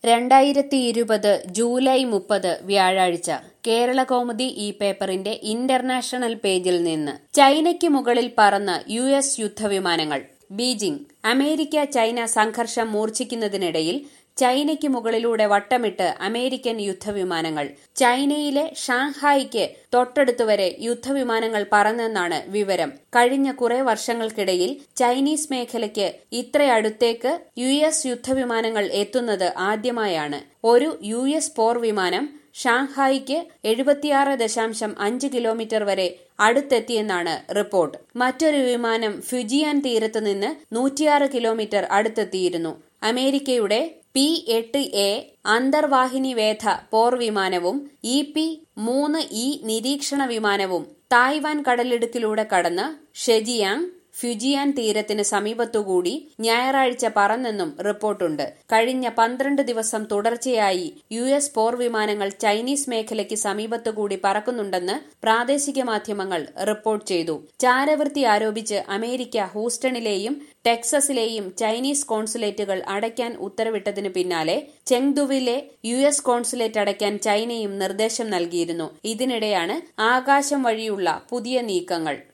രണ്ടായിരത്തി ഇരുപത് ജൂലൈ മുപ്പത് വ്യാഴാഴ്ച കേരള കൗമുദി ഈ പേപ്പറിന്റെ ഇന്റർനാഷണൽ പേജിൽ നിന്ന് ചൈനയ്ക്ക് മുകളിൽ പറന്ന യു എസ് യുദ്ധവിമാനങ്ങൾ ബീജിംഗ് അമേരിക്ക ചൈന സംഘർഷം മൂർച്ഛിക്കുന്നതിനിടയിൽ ചൈനയ്ക്ക് മുകളിലൂടെ വട്ടമിട്ട് അമേരിക്കൻ യുദ്ധവിമാനങ്ങൾ ചൈനയിലെ ഷാങ്ഹായിക്ക് തൊട്ടടുത്തുവരെ യുദ്ധവിമാനങ്ങൾ പറന്നെന്നാണ് വിവരം കഴിഞ്ഞ കുറെ വർഷങ്ങൾക്കിടയിൽ ചൈനീസ് മേഖലയ്ക്ക് ഇത്രയടുത്തേക്ക് യു എസ് യുദ്ധവിമാനങ്ങൾ എത്തുന്നത് ആദ്യമായാണ് ഒരു യു എസ് പോർ വിമാനം ഷാങ്ഹായിക്ക് എഴുപത്തിയാറ് ദശാംശം അഞ്ച് കിലോമീറ്റർ വരെ അടുത്തെത്തിയെന്നാണ് റിപ്പോർട്ട് മറ്റൊരു വിമാനം ഫുജിയാൻ തീരത്ത് നിന്ന് നൂറ്റിയാറ് കിലോമീറ്റർ അടുത്തെത്തിയിരുന്നു അമേരിക്കയുടെ പി എട്ട് എ അന്തർവാഹിനി വേധ പോർ വിമാനവും ഇ പി മൂന്ന് ഇ നിരീക്ഷണ വിമാനവും തായ്വാൻ കടലിടുക്കിലൂടെ കടന്ന് ഷെജിയാങ് ഫ്യുജിയാൻ തീരത്തിന് സമീപത്തുകൂടി ഞായറാഴ്ച പറന്നെന്നും റിപ്പോർട്ടുണ്ട് കഴിഞ്ഞ പന്ത്രണ്ട് ദിവസം തുടർച്ചയായി യു എസ് പോർ വിമാനങ്ങൾ ചൈനീസ് മേഖലയ്ക്ക് സമീപത്തുകൂടി പറക്കുന്നുണ്ടെന്ന് പ്രാദേശിക മാധ്യമങ്ങൾ റിപ്പോർട്ട് ചെയ്തു ചാരവൃത്തി ആരോപിച്ച് അമേരിക്ക ഹൂസ്റ്റണിലെയും ടെക്സസിലെയും ചൈനീസ് കോൺസുലേറ്റുകൾ അടയ്ക്കാൻ ഉത്തരവിട്ടതിന് പിന്നാലെ ചെങ്ദുവിലെ യു എസ് കോൺസുലേറ്റ് അടയ്ക്കാൻ ചൈനയും നിർദ്ദേശം നൽകിയിരുന്നു ഇതിനിടെയാണ് ആകാശം വഴിയുള്ള പുതിയ നീക്കങ്ങൾ